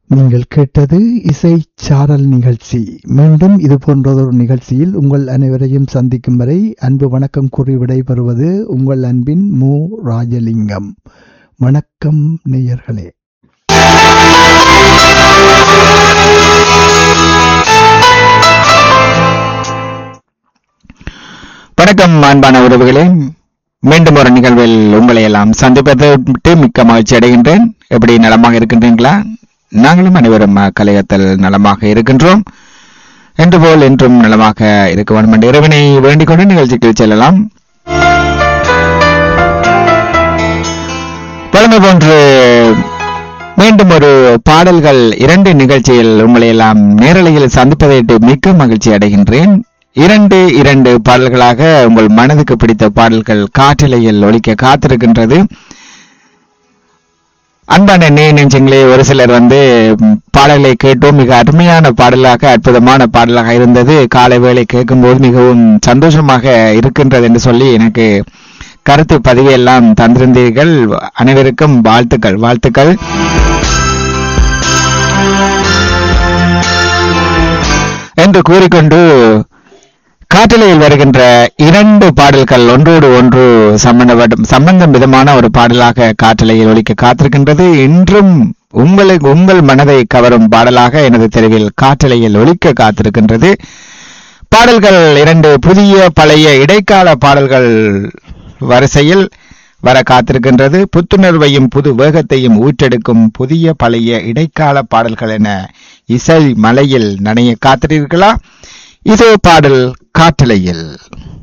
நீங்கள் கேட்டது இசை சாரல் நிகழ்ச்சி மீண்டும் இது போன்றதொரு நிகழ்ச்சியில் உங்கள் அனைவரையும் சந்திக்கும் வரை அன்பு வணக்கம் கூறி விடைபெறுவது உங்கள் அன்பின் மு ராஜலிங்கம் வணக்கம் நேயர்களே வணக்கம் அன்பான உறவுகளே மீண்டும் ஒரு நிகழ்வில் உங்களை எல்லாம் சந்திப்பது மிக்க மகிழ்ச்சி அடைகின்றேன் எப்படி நலமாக இருக்கின்றீங்களா நாங்களும் அனைவரும் கலையத்தில் நலமாக இருக்கின்றோம் என்று போல் என்றும் நலமாக இருக்க வேண்டும் என்ற இறைவனை வேண்டிக் கொண்டு நிகழ்ச்சிக்கு செல்லலாம் பழமை போன்று மீண்டும் ஒரு பாடல்கள் இரண்டு நிகழ்ச்சியில் உங்களை எல்லாம் நேரலையில் சந்திப்பதை மிக்க மகிழ்ச்சி அடைகின்றேன் இரண்டு இரண்டு பாடல்களாக உங்கள் மனதுக்கு பிடித்த பாடல்கள் காற்றிலையில் ஒலிக்க காத்திருக்கின்றது அன்பான நே நெஞ்சங்களே ஒரு சிலர் வந்து பாடல்களை கேட்டோம் மிக அருமையான பாடலாக அற்புதமான பாடலாக இருந்தது காலை வேளை கேட்கும்போது மிகவும் சந்தோஷமாக இருக்கின்றது என்று சொல்லி எனக்கு கருத்து பதிவை எல்லாம் தந்திருந்தீர்கள் அனைவருக்கும் வாழ்த்துக்கள் வாழ்த்துக்கள் என்று கூறிக்கொண்டு காற்றலையில் வருகின்ற இரண்டு பாடல்கள் ஒன்றோடு ஒன்று சம்பந்தப்பட்ட சம்பந்தம் விதமான ஒரு பாடலாக காற்றலையில் ஒலிக்க காத்திருக்கின்றது இன்றும் உங்களுக்கு உங்கள் மனதை கவரும் பாடலாக எனது தெருவில் காற்றலையில் ஒலிக்க காத்திருக்கின்றது பாடல்கள் இரண்டு புதிய பழைய இடைக்கால பாடல்கள் வரிசையில் வர காத்திருக்கின்றது புத்துணர்வையும் புது வேகத்தையும் ஊற்றெடுக்கும் புதிய பழைய இடைக்கால பாடல்கள் என இசை மலையில் நனைய காத்திருக்கிறீர்களா இதோ பாடல் காற்றலையில்